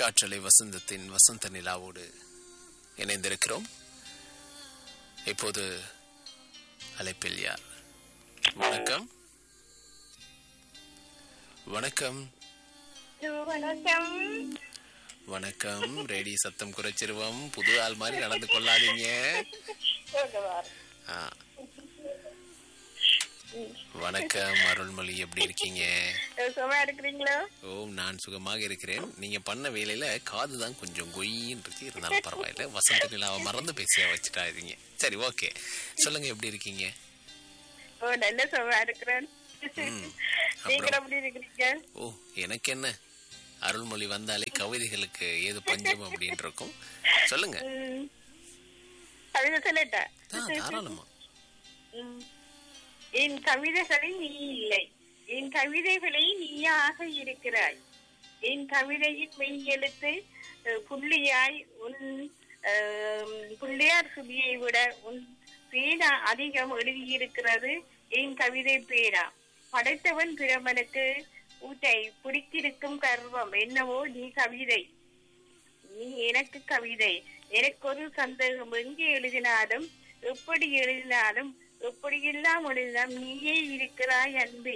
காற்றலை வசந்தத்தின் வசந்த நிலாவோடு இணைந்திருக்கிறோம் இப்போது அழைப்பில் யார் வணக்கம் வணக்கம் வணக்கம் வணக்கம் ரேடி சத்தம் குறைச்சிருவோம் புது ஆள் மாதிரி நடந்து கொள்ளாதீங்க ஆ. வணக்கம் அருள்மொழி எப்படி இருக்கீங்க சும்மா இருக்கிறீங்களோ ஓம் நான் சுகமாக இருக்கிறேன் நீங்க பண்ண வேலையில காது தான் கொஞ்சம் கொய்யின்னு இருக்கு இருந்தாலும் பரவாயில்ல வசந்த நிலாவை மறந்து பேச வச்சுட்டாதீங்க சரி ஓகே சொல்லுங்க எப்படி இருக்கீங்க ஓ நல்ல சும்மா இருக்கிறேன் ம். நீங்க அப்புறம் எப்படி இருக்கிறீங்க ஓ எனக்கு என்ன அருள்மொழி வந்தாலே கவிதைகளுக்கு ஏது பஞ்சம் அப்படின்னு இருக்கும் சொல்லுங்க ம். கவிதை சொல்லட்டா ஆ, தாராளமா ம். என் கவிதைகளில் நீ இல்லை என் கவிதைகளை நீயாக இருக்கிறாய் என் கவிதையின் மெய் எழுத்து அஹ், புள்ளியாய் உன் அஹ், புள்ளியார் சுதியை விட உன் பேனா அதிகம் எழுதியிருக்கிறது என் கவிதை பேனா படைத்தவன் பிரமனுக்கு ஊட்டை பிடித்திருக்கும் கர்வம் என்னவோ நீ கவிதை நீ எனக்கு கவிதை எனக்கு ஒரு சந்தேகம் எங்கே எழுதினாலும் எப்படி எழுதினாலும் எப்படி எல்லாம் எழுதினாலும் நீயே இருக்கிறாய் அன்பே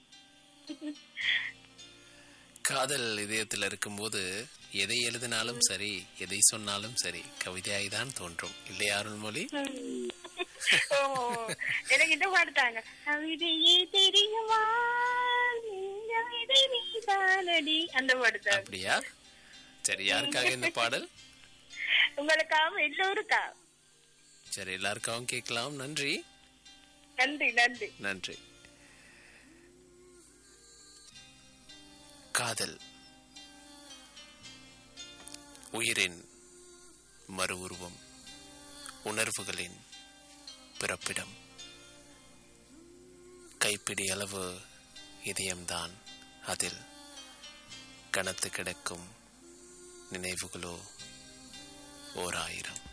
காதல் இதயத்தில் இருக்கும்போது எதை எழுதினாலும் சரி எதை சொன்னாலும் சரி கவிதையாய் தான் தோன்றும் இல்லையா அருள்மொழி ஓ, எனக்கு இந்த பாடுத்தாங்க கவிதையே தெரியுமா இந்த கவிதை நீதானடி அந்த பாடுத்தாங்க அப்படியா சரி யாருக்காக இந்த பாடல் உங்களுக்காக எல்லோருக்கா சரி எல்லாருக்காகவும் கேட்கலாம் நன்றி நன்றி நன்றி நன்றி காதல் உயிரின் மறு உருவம் உணர்வுகளின் பிறப்பிடம் கைப்பிடி அளவு இதயம்தான் அதில் கனத்து கிடக்கும் நினைவுகளோ ஓர் ஆயிரம்